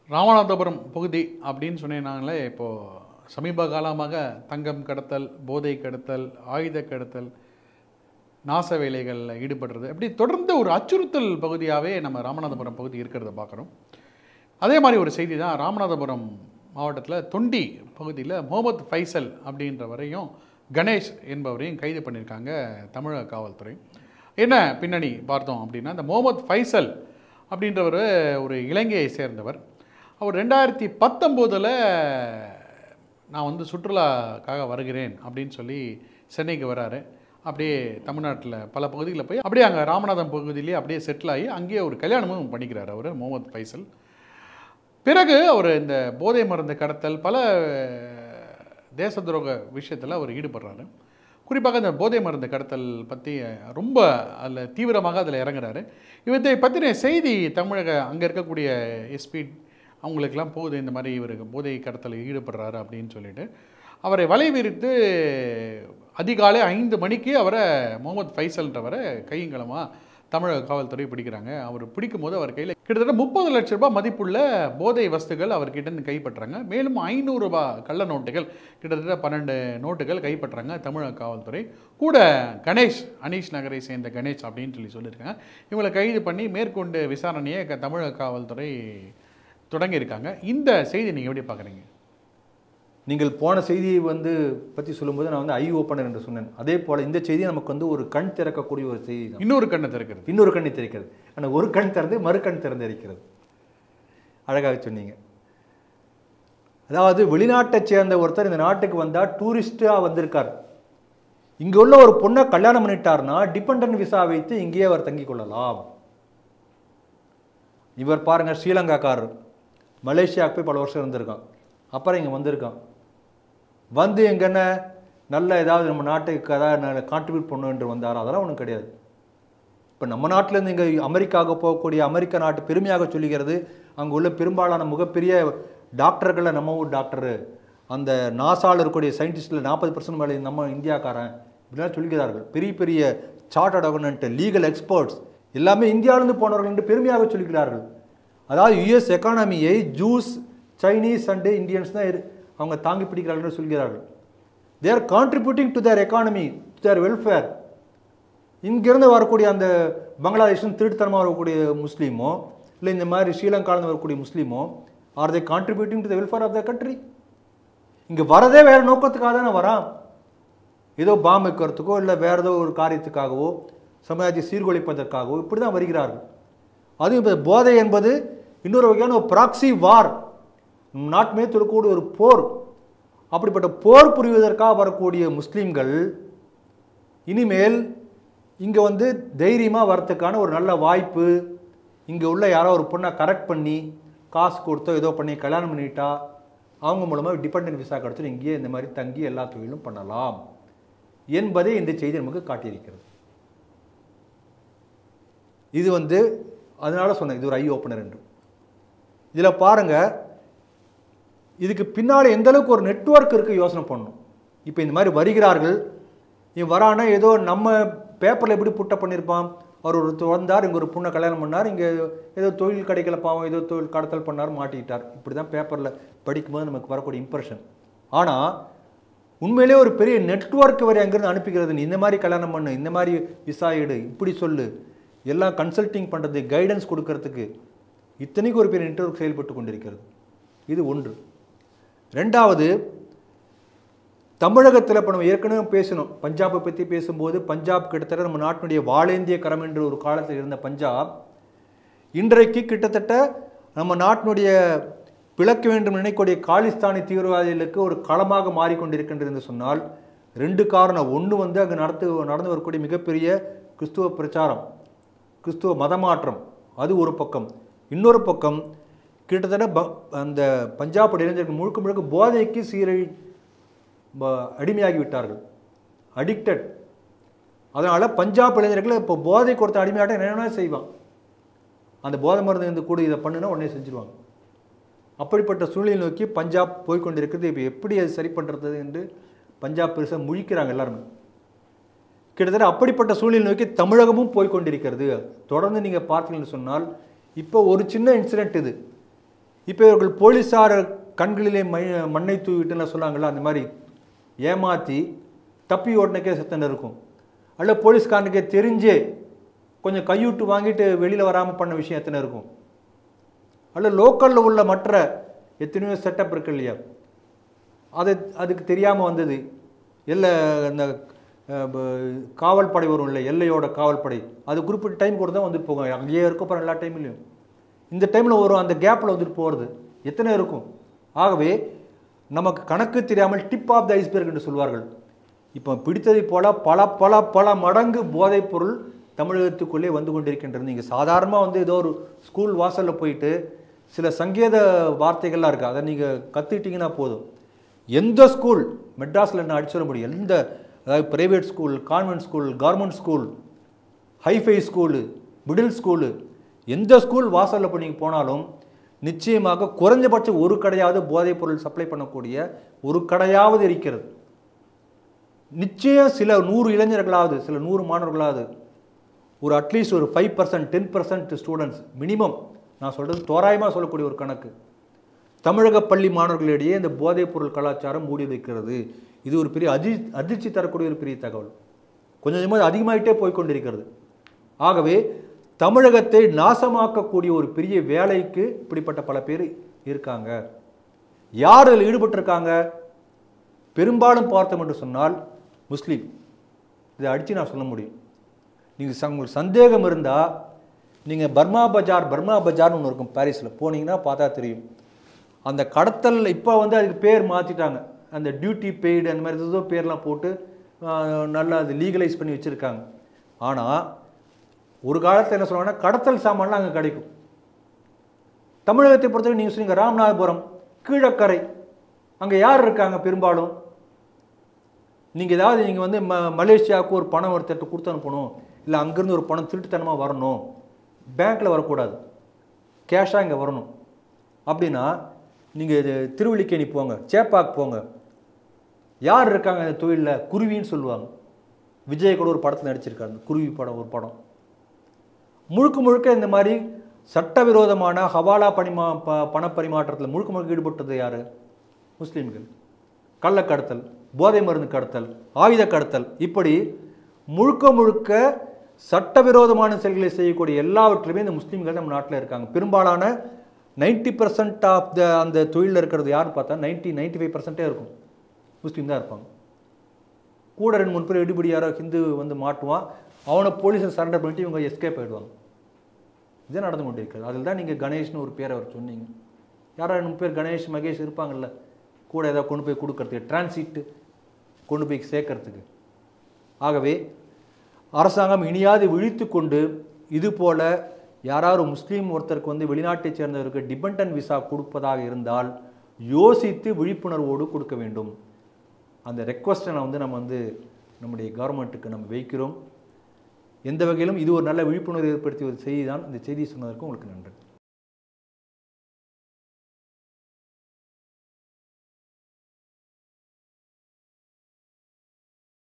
ராமநாதபுரம் பகுதி அப்படின்னு சொன்னீங்கன்னாங்களே இப்போது சமீப காலமாக தங்கம் கடத்தல் போதை கடத்தல் ஆயுத கடத்தல் நாச வேலைகளில் ஈடுபடுறது அப்படி தொடர்ந்து ஒரு அச்சுறுத்தல் பகுதியாகவே நம்ம ராமநாதபுரம் பகுதி இருக்கிறத பார்க்குறோம் அதே மாதிரி ஒரு செய்தி தான் ராமநாதபுரம் மாவட்டத்தில் தொண்டி பகுதியில் முகமது ஃபைசல் அப்படின்றவரையும் கணேஷ் என்பவரையும் கைது பண்ணியிருக்காங்க தமிழக காவல்துறை என்ன பின்னணி பார்த்தோம் அப்படின்னா இந்த முகமது ஃபைசல் அப்படின்றவர் ஒரு இலங்கையை சேர்ந்தவர் அவர் ரெண்டாயிரத்தி பத்தொம்போதில் நான் வந்து சுற்றுலாக்காக வருகிறேன் அப்படின்னு சொல்லி சென்னைக்கு வராரு அப்படியே தமிழ்நாட்டில் பல பகுதிகளில் போய் அப்படியே அங்கே ராமநாதம் பகுதியிலேயே அப்படியே செட்டில் ஆகி அங்கேயே ஒரு கல்யாணமும் பண்ணிக்கிறார் அவர் முகமது ஃபைசல் பிறகு அவர் இந்த போதை மருந்து கடத்தல் பல தேச துரோக விஷயத்தில் அவர் ஈடுபடுறாரு குறிப்பாக இந்த போதை மருந்து கடத்தல் பற்றி ரொம்ப அதில் தீவிரமாக அதில் இறங்குறாரு இவற்றை பற்றின செய்தி தமிழக அங்கே இருக்கக்கூடிய எஸ்பி அவங்களுக்கெல்லாம் போகுது இந்த மாதிரி இவருக்கு போதை கடத்தலில் ஈடுபடுறாரு அப்படின்னு சொல்லிட்டு அவரை வலைவிரித்து அதிகாலை ஐந்து மணிக்கு அவரை முகமது ஃபைசல்ன்றவரை கையங்கலமாக தமிழக காவல்துறை பிடிக்கிறாங்க அவர் பிடிக்கும்போது அவர் கையில் கிட்டத்தட்ட முப்பது லட்ச ரூபாய் மதிப்புள்ள போதை வஸ்துகள் அவர்கிட்ட இருந்து கைப்பற்றுறாங்க மேலும் ஐநூறு ரூபாய் கள்ள நோட்டுகள் கிட்டத்தட்ட பன்னெண்டு நோட்டுகள் கைப்பற்றுறாங்க தமிழக காவல்துறை கூட கணேஷ் அனீஷ் நகரை சேர்ந்த கணேஷ் அப்படின்னு சொல்லி சொல்லியிருக்காங்க இவங்களை கைது பண்ணி மேற்கொண்டு விசாரணையை க- தமிழக காவல்துறை தொடங்கியிருக்காங்க இந்த செய்தி நீங்கள் எப்படி பார்க்குறீங்க நீங்கள் போன செய்தியை வந்து பற்றி சொல்லும்போது நான் வந்து ஐ ஓப்பனர் என்று சொன்னேன் அதே போல் இந்த செய்தி நமக்கு வந்து ஒரு கண் திறக்கக்கூடிய ஒரு செய்தி தான் இன்னொரு கண்ணை திறக்கிறது இன்னொரு கண்ணை திறக்கிறது ஆனால் ஒரு கண் திறந்து மறு கண் திறந்து இருக்கிறது அழகாக சொன்னீங்க அதாவது வெளிநாட்டைச் சேர்ந்த ஒருத்தர் இந்த நாட்டுக்கு வந்தால் டூரிஸ்டாக வந்திருக்கார் இங்கே உள்ள ஒரு பொண்ணை கல்யாணம் பண்ணிட்டார்னா டிபெண்டன்ட் விசா வைத்து இங்கேயே அவர் தங்கிக் கொள்ளலாம் இவர் பாருங்க ஸ்ரீலங்காக்காரர் மலேசியாவுக்கு போய் பல வருஷம் இருந்திருக்கான் அப்புறம் இங்கே வந்திருக்கான் வந்து எங்க என்ன நல்ல ஏதாவது நம்ம நாட்டுக்கு ஏதாவது கான்ட்ரிபியூட் பண்ணணும் என்று வந்தார் அதெல்லாம் ஒன்றும் கிடையாது இப்போ நம்ம நாட்டிலேருந்து இங்கே அமெரிக்காவுக்கு போகக்கூடிய அமெரிக்க நாட்டு பெருமையாக சொல்லுகிறது அங்கே உள்ள பெரும்பாலான மிகப்பெரிய டாக்டர்களை நம்ம ஊர் டாக்டரு அந்த நாசாவில் இருக்கக்கூடிய சயின்டிஸ்டில் நாற்பது பர்சன்ட் மேலே நம்ம இந்தியாக்காரன் இப்படிலாம் சொல்கிறார்கள் பெரிய பெரிய சார்ட்டர்ட் அக்கௌண்ட் லீகல் எக்ஸ்பர்ட்ஸ் எல்லாமே இந்தியாவிலிருந்து போனவர்கள் என்று பெருமையாக சொல்கிறார்கள் அதாவது யுஎஸ் எக்கானமியை ஜூஸ் சைனீஸ் அண்டு இந்தியன்ஸ் தான் இரு- அவங்க தாங்கி பிடிக்கிறார்கள் என்று சொல்கிறார்கள் they are contributing to their economy to their welfare இங்கிருந்து வரக்கூடிய அந்த பங்களாதேஷன் திருட்டுத்தனமாக வரக்கூடிய முஸ்லீமோ இல்லை இந்த மாதிரி ஸ்ரீலங்காலேருந்து வரக்கூடிய முஸ்லீமோ are they contributing to the welfare of the country இங்கே வரதே வேறு நோக்கத்துக்காக தானே வரான் ஏதோ பாம் வைக்கிறதுக்கோ இல்லை வேறு ஏதோ ஒரு காரியத்துக்காகவோ சமுதாயத்தை சீர்குலைப்பதற்காகவோ இப்படி தான் வருகிறார்கள் அதுவும் இப்போ போதை என்பது இன்னொரு வகையான ஒரு ப்ராக்சி வார் நம் நாட்டு மீது தொடுக்கக்கூடிய ஒரு போர் அப்படிப்பட்ட போர் புரிவதற்காக வரக்கூடிய முஸ்லீம்கள் இனிமேல் இங்கே வந்து தைரியமாக வரத்துக்கான ஒரு நல்ல வாய்ப்பு இங்கே உள்ள யாரோ ஒரு பொண்ணை கரெக்ட் பண்ணி காசு கொடுத்தோ ஏதோ பண்ணி கல்யாணம் பண்ணிட்டா அவங்க மூலமாக டிபெண்டன்ட் விசா கிடச்சிட்டு இங்கேயே இந்த மாதிரி தங்கி எல்லா தொழிலும் பண்ணலாம் என்பதை இந்த செய்தி நமக்கு காட்டியிருக்கிறது இது வந்து அதனால சொன்னேன் இது ஒரு ஐ ஓப்பனர் என்று இதில் பாருங்க இதுக்கு பின்னாடி எந்த அளவுக்கு ஒரு நெட்வொர்க் இருக்கு யோசனை பண்ணணும் இப்போ இந்த மாதிரி வருகிறார்கள் இவன் வரானா ஏதோ நம்ம பேப்பரில் எப்படி புட்ட பண்ணியிருப்பான் அவர் ஒருத்தர் வந்தார் இங்கே ஒரு பொண்ணை கல்யாணம் பண்ணார் இங்கே ஏதோ தொழில் கிடைக்கல பாவம் ஏதோ தொழில் கடத்தல் பண்ணார் மாட்டிக்கிட்டார் இப்படி தான் பேப்பரில் படிக்கும்போது நமக்கு வரக்கூடிய இம்ப்ரெஷன் ஆனால் உண்மையிலே ஒரு பெரிய நெட்வொர்க் வரை அங்கேருந்து அனுப்பிக்கிறது நீ இந்த மாதிரி கல்யாணம் பண்ணு இந்த மாதிரி விசா எடு இப்படி சொல்லு எல்லாம் கன்சல்டிங் பண்ணுறது கைடன்ஸ் கொடுக்கறதுக்கு இத்தனைக்கு ஒரு பெரிய நெட்வொர்க் செயல்பட்டு கொண்டிருக்கிறது இது ஒன்று ரெண்டாவது தமிழகத்தில் இப்போ நம்ம ஏற்கனவே பேசணும் பஞ்சாபை பற்றி பேசும்போது பஞ்சாப் கிட்டத்தட்ட நம்ம நாட்டினுடைய வாழேந்திய கரம் என்று ஒரு காலத்தில் இருந்த பஞ்சாப் இன்றைக்கு கிட்டத்தட்ட நம்ம நாட்டினுடைய பிளக்க வேண்டும் நினைக்கக்கூடிய காலிஸ்தானி தீவிரவாதிகளுக்கு ஒரு களமாக மாறிக்கொண்டிருக்கின்றது என்று சொன்னால் ரெண்டு காரணம் ஒன்று வந்து அங்கே நடத்து நடந்து வரக்கூடிய மிகப்பெரிய கிறிஸ்துவ பிரச்சாரம் கிறிஸ்துவ மதமாற்றம் அது ஒரு பக்கம் இன்னொரு பக்கம் கிட்டத்தட்ட ப- அந்த பஞ்சாப் இளைஞர்கள் முழுக்க முழுக்க போதைக்கு சீரழி ப- அடிமையாகி விட்டார்கள் அடிக்டட் அதனால் பஞ்சாப் இளைஞர்கள் இப்போ போதை கொடுத்த அடிமையாட்டம் என்ன வேணாலும் செய்வான் அந்த போதை மருந்து இருந்து கூட இதை பண்ணுனா உடனே செஞ்சுருவாங்க அப்படிப்பட்ட சூழ்நிலை நோக்கி பஞ்சாப் போய் கொண்டிருக்கிறது இப்போ எப்படி அது சரி பண்ணுறது என்று பஞ்சாப் பெருசாக முழிக்கிறாங்க எல்லாருமே கிட்டத்தட்ட அப்படிப்பட்ட சூழ்நிலை நோக்கி தமிழகமும் போய் கொண்டிருக்கிறது தொடர்ந்து நீங்கள் பார்த்தீங்கன்னு சொன்னால் இப்போ ஒரு சின்ன இன்சிடென்ட் இது இப்போ இவர்கள் போலீஸார் கண்களிலே மை மண்ணை தூவிட்டுன்னு சொன்னாங்கல்ல அந்த மாதிரி ஏமாற்றி தப்பி ஓட்டினக்கே செத்தனை இருக்கும் அல்ல போலீஸ்காரனுக்கே தெரிஞ்சே கொஞ்சம் கையூட்டு வாங்கிட்டு வெளியில் வராமல் பண்ண விஷயம் எத்தனை இருக்கும் அல்ல லோக்கலில் உள்ள மற்ற எத்தனையோ செட்டப் இருக்கு இல்லையா அது அதுக்கு தெரியாமல் வந்தது எல்லை அந்த அஹ், ப- காவல் படை வரும் இல்லை எல்லையோட காவல் படை அது குறிப்பிட்ட டைம் கூட தான் வந்துட்டு போகும் அங்கேயே இருக்க போகிற எல்லா டைம்லையும் இந்த டைமில் வரும் அந்த கேப்பில் வந்துட்டு போகிறது எத்தனை இருக்கும் ஆகவே நமக்கு கணக்கு தெரியாமல் டிப் ஆஃப் த ஐஸ்பெர்க் என்று சொல்வார்கள் இப்போ பிடித்ததைப் போல பல பல பல மடங்கு போதைப் பொருள் தமிழகத்துக்குள்ளே வந்து கொண்டிருக்கின்றது நீங்கள் சாதாரணமாக வந்து ஏதோ ஒரு ஸ்கூல் வாசலில் போயிட்டு சில சங்கேத வார்த்தைகள்லாம் இருக்குது அதை நீங்கள் கற்றுக்கிட்டிங்கன்னா போதும் எந்த ஸ்கூல் மெட்ராஸில் நான் அடிச்சு சொல்ல முடியும் எந்த அதாவது private school convent school government school hi fi school middle school எந்த ஸ்கூல் வாசலில் போய் நீங்கள் போனாலும் நிச்சயமாக குறைஞ்சபட்சம் ஒரு கடையாவது போதைப் பொருள் சப்ளை பண்ணக்கூடிய ஒரு கடையாவது இருக்கிறது நிச்சயம் சில நூறு இளைஞர்களாவது சில நூறு மாணவர்களாவது ஒரு அட்லீஸ்ட் ஒரு five percent ten percent students minimum நான் சொல்கிறது தோராயமாக சொல்லக்கூடிய ஒரு கணக்கு தமிழக பள்ளி மாணவர்களிடையே இந்த போதைப் பொருள் கலாச்சாரம் மூடி வைக்கிறது இது ஒரு பெரிய அதி அதிர்ச்சி தரக்கூடிய ஒரு பெரிய தகவல் கொஞ்சம் கொஞ்சமாக அது அதிகமாகிட்டே போய் கொண்டிருக்கிறது ஆகவே தமிழகத்தை நாசமாக்கக்கூடிய ஒரு பெரிய வேலைக்கு இப்படிப்பட்ட பல பேர் இருக்காங்க யார் இதில் ஈடுபட்டிருக்காங்க பெரும்பாலும் பார்த்தோம் என்று சொன்னால் முஸ்லீம் இதை அடித்து நான் சொல்ல முடியும் நீங்கள் உங்களுக்கு சந்தேகம் இருந்தால் நீங்கள் பர்மா பஜார் பர்மா பஜார்னு ஒன்று இருக்கும் பாரிஸில் போனீங்கன்னா பார்த்தா தெரியும் அந்த கடத்தல் இப்போ வந்து அதுக்கு பேர் மாற்றிட்டாங்க அந்த டியூட்டி பெய்டு அந்த மாதிரி ஏதோ பேர்லாம் போட்டு ஆஹ், நல்லா அது லீகலைஸ் பண்ணி வச்சுருக்காங்க ஆனால் ஒரு காலத்தில் என்ன சொல்லுவாங்கன்னா கடத்தல் சாமான்லாம் அங்கே கிடைக்கும் தமிழகத்தை பொறுத்தவரை நீங்கள் சொன்னீங்க ராமநாதபுரம் கீழக்கரை அங்கே யார் இருக்காங்க பெரும்பாலும் நீங்கள் ஏதாவது நீங்கள் வந்து ம மலேசியாவுக்கு ஒரு பணம் ஒருத்தர்கிட்ட கொடுத்து அனுப்பணும் இல்லை அங்கேருந்து ஒரு பணம் திருட்டுத்தனமாக வரணும் பேங்க்கில் வரக்கூடாது கேஷாக இங்கே வரணும் அப்படின்னா நீங்கள் இது திருவள்ளிக்கேணி போங்க சேப்பாக்கு போங்க யார் இருக்காங்க இந்த தொழிலில் குருவின்னு சொல்லுவாங்க விஜய் கூட ஒரு படத்தில் நடிச்சிருக்காரு அந்த குருவி படம் ஒரு படம் முழுக்க முழுக்க இந்த மாதிரி சட்டவிரோதமான ஹவாலா பணிமா ப பணப்பரிமாற்றத்தில் முழுக்க முழுக்க ஈடுபட்டது யார் முஸ்லீம்கள் கள்ளக்கடத்தல் போதை மருந்து கடத்தல் ஆயுத கடத்தல் இப்படி முழுக்க முழுக்க சட்டவிரோதமான செயல்களை செய்யக்கூடிய எல்லாவற்றிலுமே இந்த முஸ்லீம்கள் நம்ம நாட்டில் இருக்காங்க பெரும்பாலான நைன்டி பர்சன்ட் ஆஃப் த அந்த தொழிலில் இருக்கிறது யாருன்னு பார்த்தா நைன்ட்டி நைன்ட்டி ஃபைவ் பர்சன்டே இருக்கும் முஸ்லீம் தான் இருப்பாங்க கூட ரெண்டு மூணு பேர் எடுபடி யாரோ ஹிந்து வந்து மாட்டுவான் அவனை போலீஸை சரண்டர் பண்ணிட்டு இவங்க எஸ்கேப் ஆயிடுவாங்க இதே நடந்து கொண்டிருக்கிறது அதில் தான் நீங்கள் கணேஷ்னு ஒரு பேரை அவர் சொன்னீங்க யாரோ ரெண்டு பேர் கணேஷ் மகேஷ் இருப்பாங்கல்ல கூட ஏதாவது கொண்டு போய் கொடுக்கறதுக்கு டிரான்சிட்டு கொண்டு போய் சேர்க்கறதுக்கு ஆகவே அரசாங்கம் இனியாவது விழித்து கொண்டு இது போல யாராவது முஸ்லீம் ஒருத்தருக்கு வந்து வெளிநாட்டைச் சேர்ந்தவருக்கு டிபெண்டன் விசா கொடுப்பதாக இருந்தால் யோசித்து விழிப்புணர்வோடு கொடுக்க வேண்டும் அந்த ரெக்வஸ்ட்டை நான் வந்து நம்ம வந்து நம்முடைய கவர்மெண்ட்டுக்கு நம்ம வைக்கிறோம் எந்த வகையிலும் இது ஒரு நல்ல விழிப்புணர்வு ஏற்படுத்திய ஒரு செய்தி தான் இந்த செய்தி சொன்னதற்கு உங்களுக்கு நன்றி